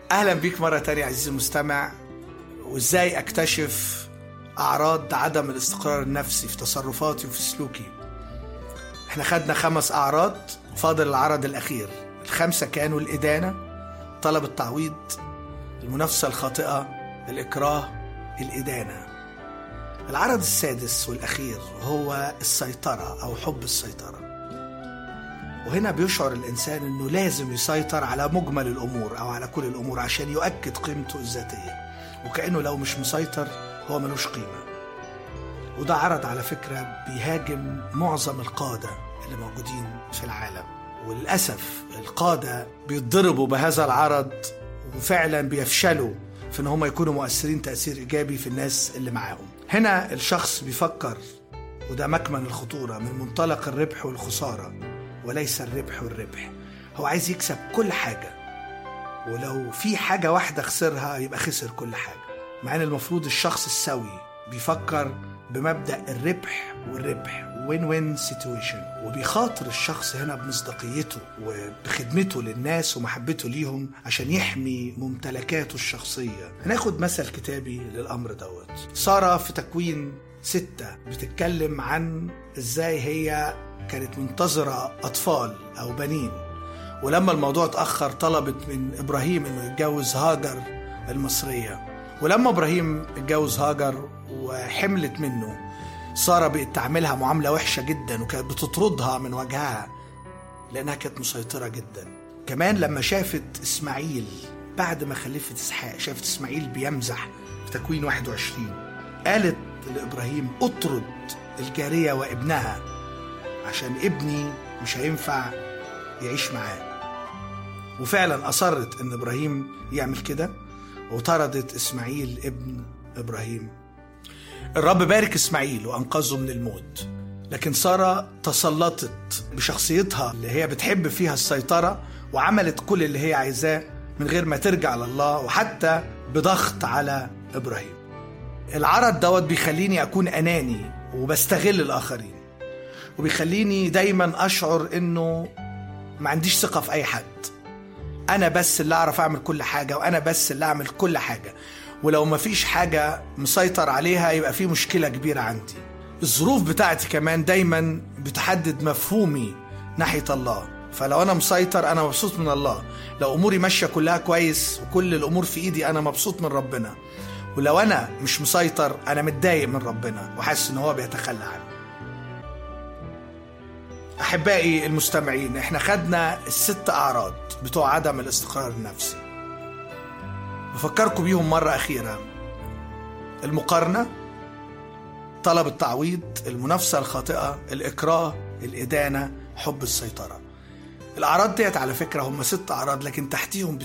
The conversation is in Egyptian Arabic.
اهلا بيك مره تانية عزيزي المستمع وازاي اكتشف اعراض عدم الاستقرار النفسي في تصرفاتي وفي سلوكي احنا خدنا خمس اعراض فاضل العرض الاخير الخمسه كانوا الادانه طلب التعويض المنافسه الخاطئه الاكراه الادانه العرض السادس والاخير هو السيطره او حب السيطره وهنا بيشعر الإنسان أنه لازم يسيطر على مجمل الأمور أو على كل الأمور عشان يؤكد قيمته الذاتية وكأنه لو مش مسيطر هو ملوش قيمة وده عرض على فكرة بيهاجم معظم القادة اللي موجودين في العالم وللأسف القادة بيتضربوا بهذا العرض وفعلا بيفشلوا في ان هم يكونوا مؤثرين تأثير إيجابي في الناس اللي معاهم هنا الشخص بيفكر وده مكمن الخطورة من منطلق الربح والخسارة وليس الربح والربح هو عايز يكسب كل حاجة ولو في حاجة واحدة خسرها يبقى خسر كل حاجة مع ان المفروض الشخص السوي بيفكر بمبدأ الربح والربح وين وين سيتويشن وبيخاطر الشخص هنا بمصداقيته وبخدمته للناس ومحبته ليهم عشان يحمي ممتلكاته الشخصية هناخد مثل كتابي للأمر دوت سارة في تكوين ستة بتتكلم عن ازاي هي كانت منتظرة أطفال أو بنين ولما الموضوع اتأخر طلبت من إبراهيم إنه يتجوز هاجر المصرية ولما إبراهيم اتجوز هاجر وحملت منه سارة بقت تعملها معاملة وحشة جدا وكانت بتطردها من وجهها لأنها كانت مسيطرة جدا كمان لما شافت إسماعيل بعد ما خلفت إسحاق شافت إسماعيل بيمزح في تكوين 21 قالت لإبراهيم اطرد الجارية وابنها عشان ابني مش هينفع يعيش معاه وفعلا أصرت إن إبراهيم يعمل كده وطردت إسماعيل ابن إبراهيم الرب بارك إسماعيل وأنقذه من الموت لكن سارة تسلطت بشخصيتها اللي هي بتحب فيها السيطرة وعملت كل اللي هي عايزاه من غير ما ترجع لله وحتى بضغط على إبراهيم العرض دوت بيخليني أكون أناني وبستغل الآخرين وبيخليني دايما اشعر انه ما عنديش ثقه في اي حد انا بس اللي اعرف اعمل كل حاجه وانا بس اللي اعمل كل حاجه ولو ما فيش حاجه مسيطر عليها يبقى في مشكله كبيره عندي الظروف بتاعتي كمان دايما بتحدد مفهومي ناحيه الله فلو انا مسيطر انا مبسوط من الله لو اموري ماشيه كلها كويس وكل الامور في ايدي انا مبسوط من ربنا ولو انا مش مسيطر انا متضايق من ربنا وحاسس ان هو بيتخلى عني احبائي المستمعين احنا خدنا الست اعراض بتوع عدم الاستقرار النفسي بفكركم بيهم مره اخيره المقارنه طلب التعويض المنافسه الخاطئه الاكراه الادانه حب السيطره الاعراض ديت على فكره هم ست اعراض لكن تحتيهم